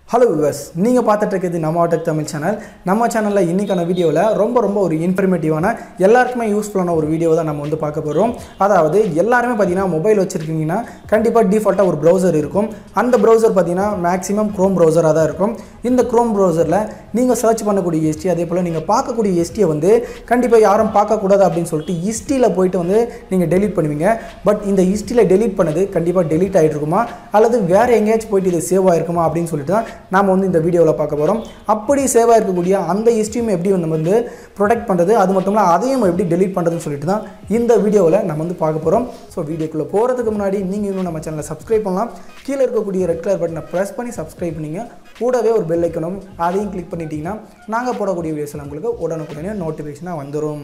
hello viewers நீங்கள் பார்த்துட்டு இருக்கிறது நம்ம டெக் தமிழ் சேனல் நம்ம சேனலில் இன்றைக்கான வீடியோவில் ரொம்ப ரொம்ப ஒரு இன்ஃபர்மேட்டிவான எல்லாருக்குமே யூஸ்ஃபுல்லான ஒரு வீடியோ தான் நம்ம வந்து பார்க்க போகிறோம் அதாவது எல்லாருமே பார்த்தீங்கன்னா மொபைல் வச்சுருக்கீங்கன்னா கண்டிப்பாக டிஃபால்ட்டாக ஒரு ப்ரௌசர் இருக்கும் அந்த ப்ரௌசர் பார்த்தீங்கன்னா மேக்ஸிமம் க்ரோம் ப்ரௌசராக தான் இருக்கும் இந்த க்ரோம் ப்ரௌசரில் நீங்கள் சர்ச் பண்ணக்கூடிய ஹிஸ்ட்ரி அதே போல் நீங்கள் பார்க்கக்கூடிய ஹிஸ்ட்ரியை வந்து கண்டிப்பாக யாரும் பார்க்கக்கூடாது அப்படின்னு சொல்லிட்டு ஹிஸ்ட்ரியில் போயிட்டு வந்து நீங்கள் டெலீட் பண்ணுவீங்க பட் இந்த ஹிஸ்ட்ரியில் டெலீட் பண்ணது கண்டிப்பாக டெலீட் ஆகிட்டு இருக்குமா அல்லது வேறு எங்கேயாச்சும் போயிட்டு இது சேவ் ஆகிருக்குமா அப்படின்னு சொல்லிட்டு தான் நாம் வந்து இந்த வீடியோவில் பார்க்க போகிறோம் அப்படி சேவ் ஆகிருக்கக்கூடிய அந்த ஹிஸ்ட்ரியும் எப்படி நம்ம வந்து ப்ரொடெக்ட் பண்ணுறது அது மட்டும் இல்லை அதையும் எப்படி டெலீட் பண்ணுறதுன்னு சொல்லிட்டு தான் இந்த வீடியோவில் நம்ம வந்து பார்க்க போகிறோம் ஸோ வீடியோக்குள்ளே போகிறதுக்கு முன்னாடி நீங்கள் இன்னும் நம்ம சேனலை சப்ஸ்கிரைப் பண்ணலாம் கீழே இருக்கக்கூடிய ரெட் கலர் பட்டனை ப்ரெஸ் பண்ணி சப்ஸ்கிரைப் பண்ணிங்க கூடவே ஒரு பெல் ஐக்கனும் அதையும் கிளிக் பண்ணிட்டீங்கன்னா நாங்கள் போடக்கூடிய வீடியோஸில் உங்களுக்கு உடனுக்குடனே நோட்டிஃபிகேஷனாக வந்துடும்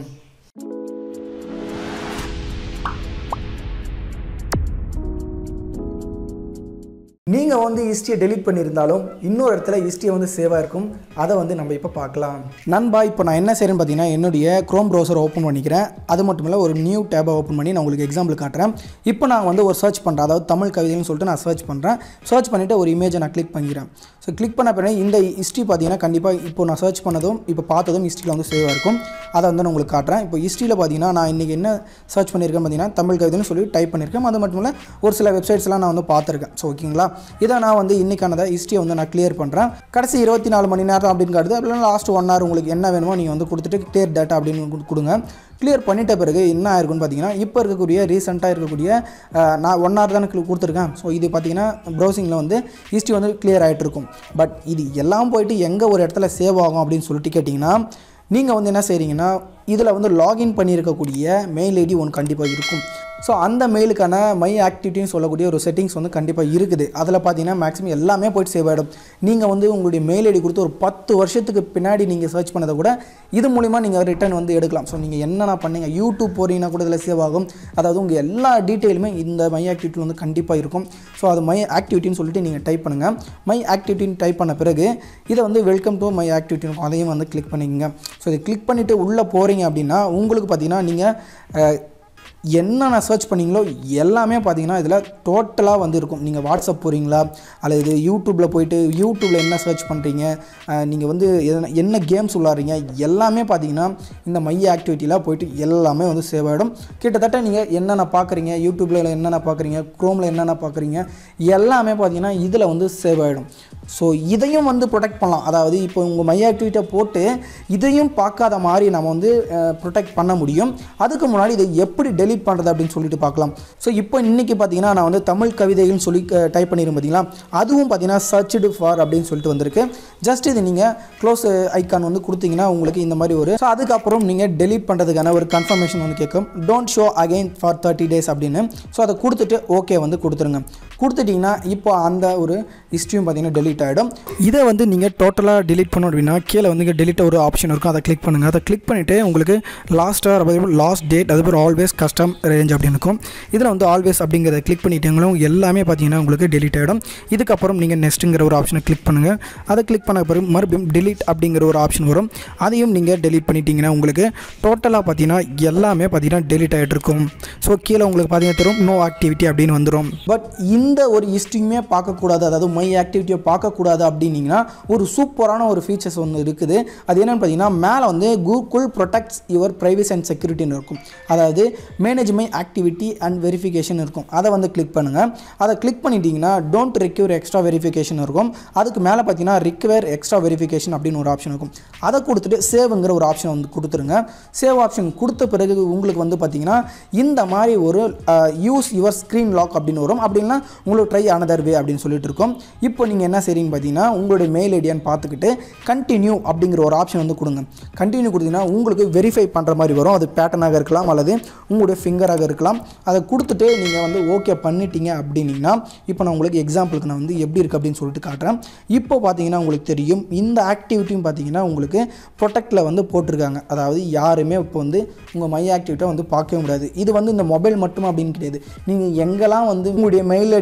நீங்கள் வந்து ஹிஸ்ட்ரியை டெலீட் பண்ணியிருந்தாலும் இன்னொரு இடத்துல ஹிஸ்ட்ரியை வந்து சேவாக இருக்கும் அதை வந்து நம்ம இப்போ பார்க்கலாம் நண்பா இப்போ நான் என்ன செய்கிறேன்னு பார்த்தீங்கன்னா என்னுடைய க்ரோம் ப்ரௌசர் ஓப்பன் பண்ணிக்கிறேன் அது மட்டும் இல்லை ஒரு நியூ டேபை ஓப்பன் பண்ணி நான் உங்களுக்கு எக்ஸாம்பிள் காட்டுறேன் இப்போ நான் வந்து ஒரு சர்ச் பண்ணுறேன் அதாவது தமிழ் கவிதைன்னு சொல்லிட்டு நான் சர்ச் பண்ணுறேன் சர்ச் பண்ணிவிட்டு ஒரு இமேஜை நான் கிளிக் பண்ணிக்கிறேன் ஸோ கிளிக் பண்ண பிறகு இந்த ஹிஸ்ட்ரி பார்த்தீங்கன்னா கண்டிப்பாக இப்போ நான் சர்ச் பண்ணதும் இப்போ பார்த்ததும் ஹிஸ்ட்ரியில் வந்து சேவாக இருக்கும் அதை வந்து நான் உங்களுக்கு காட்டுறேன் இப்போ ஹிஸ்ட்ரியில் பார்த்தீங்கன்னா நான் இன்றைக்கி என்ன சர்ச் பண்ணியிருக்கேன் பார்த்தீங்கன்னா தமிழ் கவிதைன்னு சொல்லி டைப் பண்ணியிருக்கேன் அது மட்டும் இல்லை ஒரு சில வெப்சைட்ஸ்லாம் நான் வந்து பார்த்துருக்கேன் ஸோ ஓகேங்களா இதை நான் வந்து இன்றைக்கானதை ஹிஸ்ட்ரியை வந்து நான் கிளியர் பண்ணுறேன் கடைசி இருபத்தி நாலு மணி நேரம் அப்படின்னு காட்டுது அப்படின்னா லாஸ்ட் ஒன் ஹவர் உங்களுக்கு என்ன வேணுமோ நீங்கள் வந்து கொடுத்துட்டு கிளியர் டேட்டா அப்படின்னு கு- கொடுங்க கிளியர் பண்ணிட்ட பிறகு என்ன ஆயிருக்குன்னு பார்த்தீங்கன்னா இப்போ இருக்கக்கூடிய ரீசெண்டாக இருக்கக்கூடிய அஹ், நான் ஒன் ஹவர் தானே கு- கொடுத்துருக்கேன் ஸோ இது பார்த்தீங்கன்னா ப்ரௌசிங்கில் வந்து ஹிஸ்ட்ரி வந்து கிளியர் ஆகிட்டு இருக்கும் பட் இது எல்லாம் போயிட்டு எங்கே ஒரு இடத்துல சேவ் ஆகும் அப்படின்னு சொல்லிட்டு கேட்டிங்கன்னா நீங்கள் வந்து என்ன செய்கிறீங்கன்னா இதில் வந்து லாகின் பண்ணியிருக்கக்கூடிய மெயில் ஐடி ஒன்று கண்டிப்பாக இருக்கும் ஸோ அந்த மெயிலுக்கான மை ஆக்டிவிட்டின்னு சொல்லக்கூடிய ஒரு செட்டிங்ஸ் வந்து கண்டிப்பாக இருக்குது அதில் பார்த்தீங்கன்னா மேக்ஸிமம் எல்லாமே போயிட்டு சேவ் ஆகிடும் நீங்கள் வந்து உங்களுடைய மெயில் ஐடி கொடுத்து ஒரு பத்து வருஷத்துக்கு பின்னாடி நீங்கள் சர்ச் பண்ணதை கூட இது மூலிமா நீங்கள் ரிட்டர்ன் வந்து எடுக்கலாம் ஸோ நீங்கள் என்னென்ன பண்ணீங்க யூடியூப் போகிறீங்கன்னா கூட இதில் சேவ் ஆகும் அதாவது உங்கள் எல்லா டீட்டெயிலுமே இந்த மை ஆக்டிவிட்டியில் வந்து கண்டிப்பாக இருக்கும் ஸோ அது மை ஆக்டிவிட்டின்னு சொல்லிட்டு நீங்கள் டைப் பண்ணுங்கள் மை ஆக்டிவிட்டின்னு டைப் பண்ண பிறகு இதை வந்து வெல்கம் டு மை ஆக்டிவிட்டி இருக்கும் அதையும் வந்து கிளிக் பண்ணிக்கங்க ஸோ இதை கிளிக் பண்ணிவிட்டு உள்ளே போகிறீங்க அப்படின்னா உங்களுக்கு பார்த்தீங்கன்னா நீங்கள் என்னென்ன சர்ச் பண்ணீங்களோ எல்லாமே பார்த்தீங்கன்னா இதில் டோட்டலாக வந்து இருக்கும் நீங்கள் வாட்ஸ்அப் போகிறீங்களா அல்லது யூடியூப்பில் போயிட்டு யூடியூப்பில் என்ன சர்ச் பண்ணுறீங்க நீங்கள் வந்து எதனா- என்ன கேம்ஸ் விளாட்றீங்க எல்லாமே பார்த்தீங்கன்னா இந்த மைய ஆக்டிவிட்டியில் போயிட்டு எல்லாமே வந்து சேவ் ஆகிடும் கிட்டத்தட்ட நீங்கள் என்னென்ன பார்க்குறீங்க யூடியூப்பில் என்னென்ன பார்க்குறீங்க க்ரோமில் என்னென்ன பார்க்குறீங்க எல்லாமே பார்த்தீங்கன்னா இதில் வந்து சேவ் ஆகிடும் ஸோ இதையும் வந்து ப்ரொடெக்ட் பண்ணலாம் அதாவது இப்போ உங்கள் மைய ஆக்டிவிட்டியை போட்டு இதையும் பார்க்காத மாதிரி நம்ம வந்து ப்ரொடெக்ட் பண்ண முடியும் அதுக்கு முன்னாடி இதை எப்படி டெலீட் பண்ணுறது அப்படின்னு சொல்லிட்டு பார்க்கலாம் ஸோ இப்போ இன்றைக்கி பார்த்தீங்கன்னா நான் வந்து தமிழ் கவிதைகள்னு சொல்லி டைப் பண்ணியிருக்கேன் பார்த்தீங்களா அதுவும் பார்த்தீங்கன்னா சர்ச்டு ஃபார் அப்படின்னு சொல்லிட்டு வந்திருக்கு ஜஸ்ட் இது நீங்கள் க்ளோஸ் ஐக்கான் வந்து கொடுத்தீங்கன்னா உங்களுக்கு இந்த மாதிரி ஒரு ஸோ அதுக்கப்புறம் நீங்கள் டெலீட் பண்ணுறதுக்கான ஒரு கன்ஃபர்மேஷன் வந்து கேட்கும் don't show again for thirty days அப்படின்னு ஸோ அதை கொடுத்துட்டு ஓகே வந்து கொடுத்துருங்க கொடுத்துட்டிங்கன்னா இப்போ அந்த ஒரு ஹிஸ்ட்ரியும் பார்த்தீங்கன்னா டெலீட் ஆகிடும் இதை வந்து நீங்கள் டோட்டலாக delete பண்ணணும் அப்படின்னா கீழே வந்து delete ஒரு ஆப்ஷன் இருக்கும் அதை கிளிக் பண்ணுங்கள் அதை கிளிக் பண்ணிவிட்டு உங்களுக்கு லாஸ்ட்டாக அதுக்கப்புறம் லாஸ்ட் டேட் அதுக்கப்புறம் ஆல்வேஸ் கஸ்டம் ரேஞ்ச் அப்படின்னு இருக்கும் இதில் வந்து ஆல்வேஸ் அப்படிங்கிறத கிளிக் பண்ணிட்டீங்களும் எல்லாமே பார்த்தீங்கன்னா உங்களுக்கு delete ஆகிடும் இதுக்கப்புறம் நீங்கள் நெக்ஸ்ட்டுங்கிற ஒரு ஆப்ஷனை கிளிக் பண்ணுங்கள் அதை கிளிக் பண்ண பிறகு மறுபடியும் delete அப்படிங்கிற ஒரு ஆப்ஷன் வரும் அதையும் நீங்கள் delete பண்ணிட்டீங்கன்னா உங்களுக்கு டோட்டலாக பார்த்தீங்கன்னா எல்லாமே பார்த்தீங்கன்னா delete ஆகிட்டு இருக்கும் ஸோ கீழே உங்களுக்கு பார்த்தீங்கன்னா தரும் நோ ஆக்டிவிட்டி அப்படின்னு வந்துடும் பட் இந்த ஒரு ஹிஸ்ட்ரியுமே பார்க்கக்கூடாது அதாவது மை ஆக்டிவிட்டியை பார்க்கக்கூடாது அப்படின்னீங்கன்னா ஒரு சூப்பரான ஒரு ஃபீச்சர்ஸ் ஒன்று இருக்குது அது என்னென்னு பார்த்தீங்கன்னா மேலே வந்து Google products your privacy and செக்யூரிட்டின்னு இருக்கும் அதாவது manage my activity and verification இருக்கும் அதை வந்து கிளிக் பண்ணுங்கள் அதை கிளிக் பண்ணிட்டீங்கன்னா டோன்ட் ரெக்யூர் எக்ஸ்ட்ரா வெரிஃபிகேஷன் இருக்கும் அதுக்கு மேலே பார்த்தீங்கன்னா ரிக்வயர் எக்ஸ்ட்ரா வெரிஃபிகேஷன் அப்படின்னு ஒரு ஆப்ஷன் இருக்கும் அதை கொடுத்துட்டு சேவ்ங்கிற ஒரு ஆப்ஷன் வந்து கொடுத்துருங்க சேவ் ஆப்ஷன் கொடுத்த பிறகு உங்களுக்கு வந்து பார்த்தீங்கன்னா இந்த மாதிரி ஒரு யூஸ் யுவர் ஸ்க்ரீன் லாக் அப்படின்னு வரும் அப்படின்னா உங்களுக்கு ட்ரை another வே அப்படின்னு சொல்லிட்டு இருக்கோம் இப்போ நீங்கள் என்ன செய்றீங்க பார்த்தீங்கன்னா உங்களுடைய மெயில் ஐடியான்னு பார்த்துக்கிட்டு கண்டினியூ அப்படிங்கிற ஒரு ஆப்ஷன் வந்து கொடுங்க கண்டினியூ கொடுத்தீங்கன்னா உங்களுக்கு வெரிஃபை பண்ணுற மாதிரி வரும் அது பேட்டர்னாக இருக்கலாம் அல்லது உங்களுடைய ஃபிங்கராக இருக்கலாம் அதை கொடுத்துட்டு நீங்கள் வந்து ஓகே பண்ணிட்டீங்க அப்படின்னீங்கன்னா இப்போ நான் உங்களுக்கு எக்ஸாம்பிளுக்கு நான் வந்து எப்படி இருக்குது அப்படின்னு சொல்லிட்டு காட்டுறேன் இப்போ பார்த்தீங்கன்னா உங்களுக்கு தெரியும் இந்த ஆக்டிவிட்டியும் பார்த்தீங்கன்னா உங்களுக்கு ப்ரொடெக்டில் வந்து போட்டிருக்காங்க அதாவது யாருமே இப்போ வந்து உங்கள் மை ஆக்டிவிட்டியை வந்து பார்க்கவே முடியாது இது வந்து இந்த மொபைல் மட்டும் அப்படின்னு கிடையாது நீங்கள் எங்கெல்லாம் வந்து உங்களுடைய மெயில்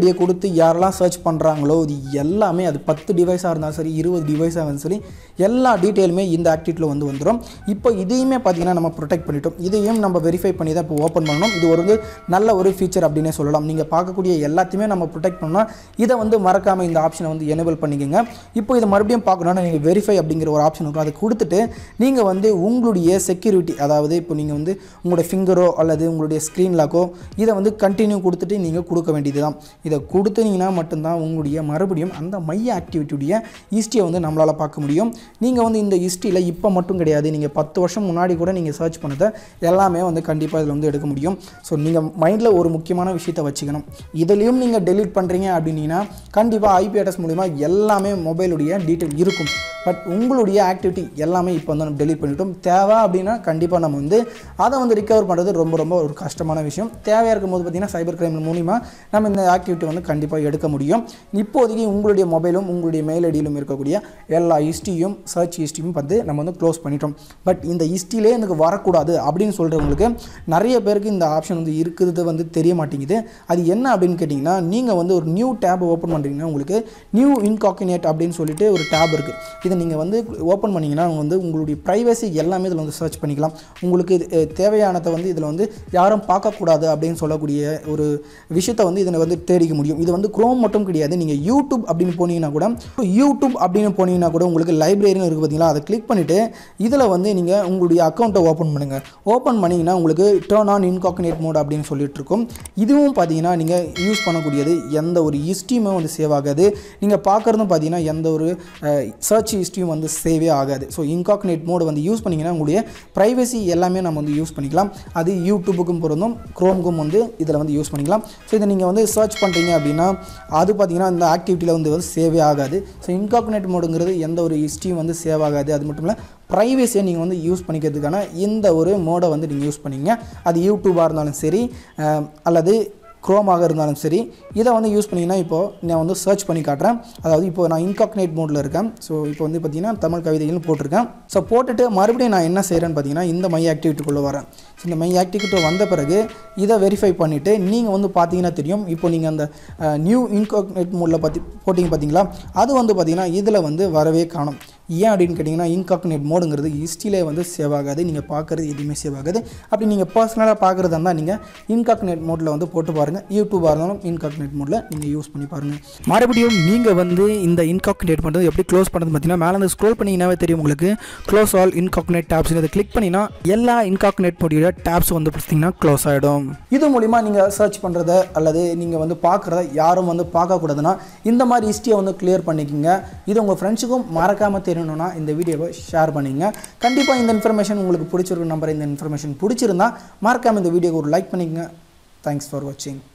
ஐடியை கொடுத்து யாரெல்லாம் சர்ச் பண்ணுறாங்களோ இது எல்லாமே அது பத்து டிவைஸாக இருந்தாலும் சரி இருபது டிவைஸாக இருந்தாலும் சரி எல்லா டீட்டெயிலுமே இந்த ஆக்டிவிட்டியில் வந்து வந்துடும் இப்போ இதையுமே பார்த்தீங்கன்னா நம்ம ப்ரொடெக்ட் பண்ணிட்டோம் இதையும் நம்ம வெரிஃபை பண்ணி தான் இப்போ ஓப்பன் பண்ணணும் இது ஒரு நல்ல ஒரு ஃபீச்சர் அப்படின்னே சொல்லலாம் நீங்கள் பார்க்கக்கூடிய எல்லாத்தையுமே நம்ம ப்ரொடெக்ட் பண்ணால் இதை வந்து மறக்காமல் இந்த ஆப்ஷனை வந்து எனேபிள் பண்ணிக்கோங்க இப்போ இதை மறுபடியும் பார்க்கணுன்னா நீங்கள் வெரிஃபை அப்படிங்கிற ஒரு ஆப்ஷன் இருக்கும் அதை கொடுத்துட்டு நீங்கள் வந்து உங்களுடைய செக்யூரிட்டி அதாவது இப்போ நீங்கள் வந்து உங்களோட ஃபிங்கரோ அல்லது உங்களுடைய ஸ்க்ரீன் லாக்கோ இதை வந்து கண்டினியூ கொடுத்துட்டு நீங்கள் கொடுக்க வேண்டியது தான் இதை கொடுத்தீங்கன்னா மட்டும்தான் உங்களுடைய மறுபடியும் அந்த மைய ஆக்டிவிட்டியுடைய ஹிஸ்ட்ரியை வந்து நம்மளால் பார்க்க முடியும் நீங்கள் வந்து இந்த ஹிஸ்ட்ரியில் இப்போ மட்டும் கிடையாது நீங்கள் பத்து வருஷம் முன்னாடி கூட நீங்கள் சர்ச் பண்ணதை எல்லாமே வந்து கண்டிப்பாக இதில் வந்து எடுக்க முடியும் ஸோ நீங்கள் மைண்டில் ஒரு முக்கியமான விஷயத்தை வச்சுக்கணும் இதுலேயும் நீங்கள் டெலீட் பண்ணுறீங்க அப்படின்னீங்கன்னா கண்டிப்பாக ஐபி அட்ரஸ் மூலிமா எல்லாமே மொபைலுடைய டீட்டெயில் இருக்கும் பட் உங்களுடைய ஆக்டிவிட்டி எல்லாமே இப்போ வந்து நம்ம டெலீட் பண்ணிட்டோம் தேவை அப்படின்னா கண்டிப்பாக நம்ம வந்து அதை வந்து ரிகவர் பண்ணுறது ரொம்ப ரொம்ப ஒரு கஷ்டமான விஷயம் தேவையாக இருக்கும்போது பார்த்திங்கன்னா சைபர் கிரைம் மூலிமா நம்ம இந்த ஆக்டிவிட்டி வந்து கண்டிப்பாக எடுக்க முடியும் இப்போதைக்கு உங்களுடைய மொபைலும் உங்களுடைய மெயில் ஐடியிலும் இருக்கக்கூடிய எல்லா ஹிஸ்ட்ரியும் சர்ச் ஹிஸ்ட்ரியும் வந்து நம்ம வந்து க்ளோஸ் பண்ணிட்டோம் பட் இந்த ஹிஸ்ட்ரியிலே எனக்கு வரக்கூடாது அப்படின்னு சொல்கிறவங்களுக்கு நிறைய பேருக்கு இந்த ஆப்ஷன் வந்து இருக்கிறது வந்து தெரிய மாட்டேங்குது அது என்ன அப்படின்னு கேட்டிங்கன்னா நீங்கள் வந்து ஒரு நியூ டேப் ஓப்பன் பண்ணுறீங்கன்னா உங்களுக்கு நியூ இன்காக்கினேட் அப்படின்னு சொல்லிட்டு ஒரு டேப் இருக்குது இதை நீங்கள் வந்து ஓப்பன் பண்ணிங்கன்னா வந்து உங்களுடைய ப்ரைவசி எல்லாமே இதில் வந்து சர்ச் பண்ணிக்கலாம் உங்களுக்கு இது, அஹ், தேவையானதை வந்து இதில் வந்து யாரும் பார்க்கக்கூடாது அப்படின்னு சொல்லக்கூடிய ஒரு விஷயத்தை வந்து இதில் வந்து தேடிக்க முடியும் இது வந்து குரோம் மட்டும் கிடையாது நீங்கள் யூடியூப் அப்படின்னு போனீங்கன்னா கூட யூடியூப் அப்படின்னு போனீங்கன்னா கூட உங்களுக்கு லைப்ரரின்னு இருக்குது பார்த்தீங்களா அதை கிளிக் பண்ணிவிட்டு இதில் வந்து நீங்கள் உங்களுடைய அக்கௌண்ட்டை ஓப்பன் பண்ணுங்கள் ஓப்பன் பண்ணிங்கன்னா உங்களுக்கு டேர்ன் ஆன் இன்காக்னேட் மோட் அப்படின்னு சொல்லிட்டு இருக்கும் இதுவும் பார்த்தீங்கன்னா நீங்கள் யூஸ் பண்ணக்கூடியது எந்த ஒரு ஹிஸ்ட்ரியுமே வந்து சேவ் ஆகாது நீங்கள் பார்க்குறதும் பார்த்தீங்கன்னா எந்த ஒரு சர்ச் ஹிஸ்ட்ரியும் வந்து சேவே ஆகாது ஸோ இன்காக்னேட் மோடு வந்து யூஸ் பண்ணிங்கன்னா உங்களுடைய ப்ரைவசி எல்லாமே நம்ம வந்து யூஸ் பண்ணிக்கலாம் அது யூடியூபுக்கும் பொருந்தும் க்ரோமுக்கும் வந்து இதில் வந்து யூஸ் பண்ணிக்கலாம் ஸோ இதை நீங்கள் வந்து சர்ச் பண்ணுறீங்க அப்படின்னா அது பார்த்தீங்கன்னா இந்த ஆக்டிவிட்டியில் வந்து வந்து சேவே ஆகாது ஸோ இன்காக்னேட் மோடுங்கிறது எந்த ஒரு ஹிஸ்ட்ரியும் வந்து சேவ் ஆகாது அது மட்டும் இல்லை ப்ரைவசியை நீங்கள் வந்து யூஸ் பண்ணிக்கிறதுக்கான இந்த ஒரு மோடை வந்து நீங்கள் யூஸ் பண்ணிங்க அது யூடியூபாக இருந்தாலும் சரி அஹ், அல்லது குரோமாக இருந்தாலும் சரி இதை வந்து யூஸ் பண்ணிங்கன்னா இப்போது நான் வந்து சர்ச் பண்ணி காட்டுறேன் அதாவது இப்போ நான் இன்காக்னேட் மோடில் இருக்கேன் ஸோ இப்போ வந்து பார்த்தீங்கன்னா தமிழ் கவிதைகள்னு போட்டிருக்கேன் ஸோ போட்டுட்டு மறுபடியும் நான் என்ன செய்கிறேன்னு பார்த்தீங்கன்னா இந்த மை ஆக்டிவிட்டிக்குள்ளே வரேன் ஸோ இந்த மை ஆக்டிவிட்டி வந்த பிறகு இதை வெரிஃபை பண்ணிவிட்டு நீங்கள் வந்து பார்த்தீங்கன்னா தெரியும் இப்போ நீங்கள் அந்த நியூ இன்காக்னேட் மோடில் பார்த்தி போட்டிங்க பார்த்தீங்களா அது வந்து பார்த்தீங்கன்னா இதில் வந்து வரவே காணும் ஏன் அப்படின்னு கேட்டிங்கன்னா இன்காக்னேட் மோடுங்கிறது ஹிஸ்ட்ரியிலே வந்து சேவ் ஆகாது நீங்கள் பார்க்குறது எதுவுமே சேவ் ஆகாது அப்படி நீங்கள் பர்சனலாக பார்க்குறதா இருந்தால் நீங்கள் இன்காக்னேட் மோடில் வந்து போட்டு பாருங்கள் யூடியூபாக இருந்தாலும் இன்காக்னேட் மோடில் நீங்கள் யூஸ் பண்ணி பாருங்கள் மறுபடியும் நீங்கள் வந்து இந்த இன்காக்னேட் பண்ணுறது எப்படி க்ளோஸ் பண்ணுறது பார்த்தீங்கன்னா மேலே வந்து ஸ்க்ரோல் பண்ணிங்கன்னாவே தெரியும் உங்களுக்கு க்ளோஸ் ஆல் இன்காக்னேட் டேப்ஸ் இதை கிளிக் பண்ணினா எல்லா இன்காக்னேட் மோடியோட டேப்ஸ் வந்து பார்த்தீங்கன்னா க்ளோஸ் ஆகிடும் இது மூலிமா நீங்கள் சர்ச் பண்ணுறத அல்லது நீங்கள் வந்து பார்க்குறத யாரும் வந்து பார்க்கக்கூடாதுன்னா இந்த மாதிரி ஹிஸ்ட்ரியை வந்து கிளியர் பண்ணிக்கோங்க இது உங்கள் ஃப்ரெண்ட்ஸுக்கும் மறக்காமல் தெரியணும்னா இந்த வீடியோவை ஷேர் பண்ணிங்க கண்டிப்பாக இந்த இன்ஃபர்மேஷன் உங்களுக்கு பிடிச்சிருக்கும் நம்பர் இந்த இன்ஃபர்மேஷன் பிடிச்சிருந்தா மறக்காமல் இந்த வீடியோக்கு ஒரு லைக் பண்ணிக்கங்க தேங்க்ஸ் ஃபார் வாட்சிங்